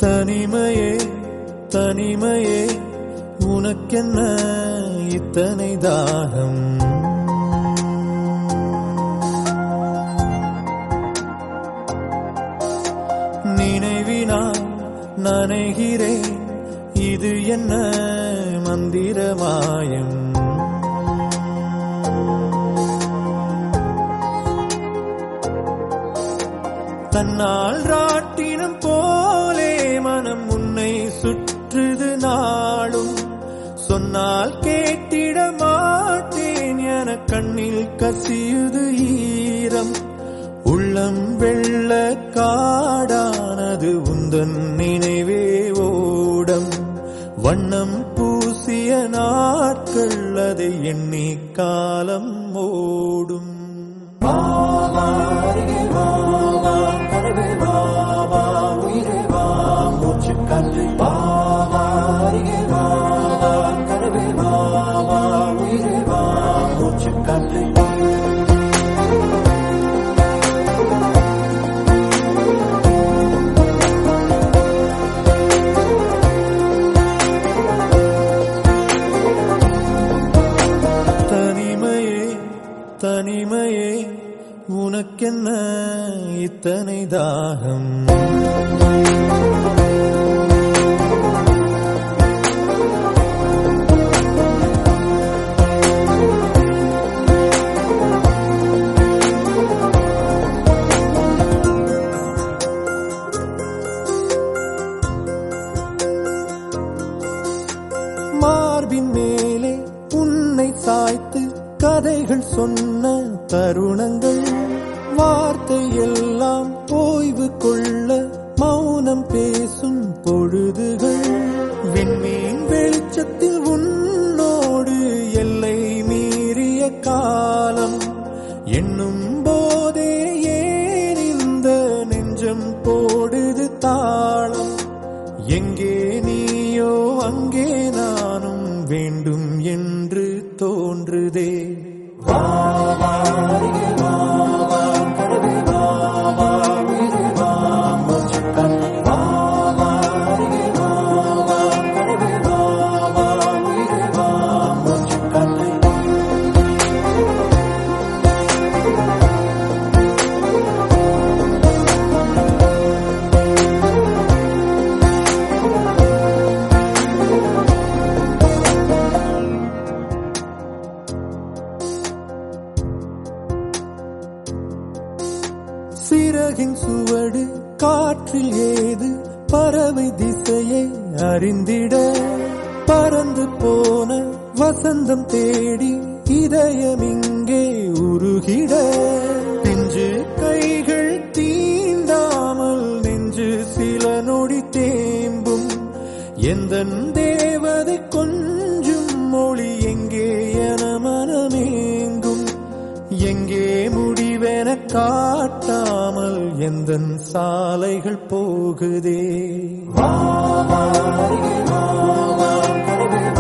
தனிமையே தனிமையே உனக்கென்ன இத்தனை தாகம் நினைவினால் நனைகிறேன் இது என்ன மந்திர மாயம் தன்னால் ராட்டினம் போலே மனம் உன்னை சுற்றுது நாளும் சொன்னால் கேட்டிட மாட்டேன் என கண்ணில் கசியுது ஈரம் உள்ளம் வெள்ள காடானது உந்தன் நினைவே ஓடம் வண்ணம் பூசிய நாட்கள் அதை எண்ணி காலம் ஓடும் தனிமையே தனிமையே உனக்கென்ன இத்தனை தாகம் மார்பின் மேலே உன்னை சாய்த்து கதைகள் சொன்ன தருணங்கள் வார்த்தை எல்லாம் ஓய்வு கொள்ள மௌனம் பேசும் பொழுதுகள் விண்மீன் வெளிச்சத்தில் உன்னோடு எல்லை மீறிய காலம் என்னும் போதே ஏன் இந்த நெஞ்சம் போடுது தாளம் எங்கே நீயோ அங்கே நானும் வேண்டும் என்று தோன்றுதே சிறகின் சுவடு காற்றில் ஏது பறவை திசையை அறிந்திட பறந்து போன வசந்தம் தேடி இதயம் இங்கே உருகிட நெஞ்சு கைகள் தீண்டாமல் நெஞ்சு சில நொடி தேம்பும் எந்த தேவதை கொஞ்சும் மொழி எங்கே என மனமேங்கும் எங்கே முடிவென காட்டாமல் எந்த சாலைகள் போகுதே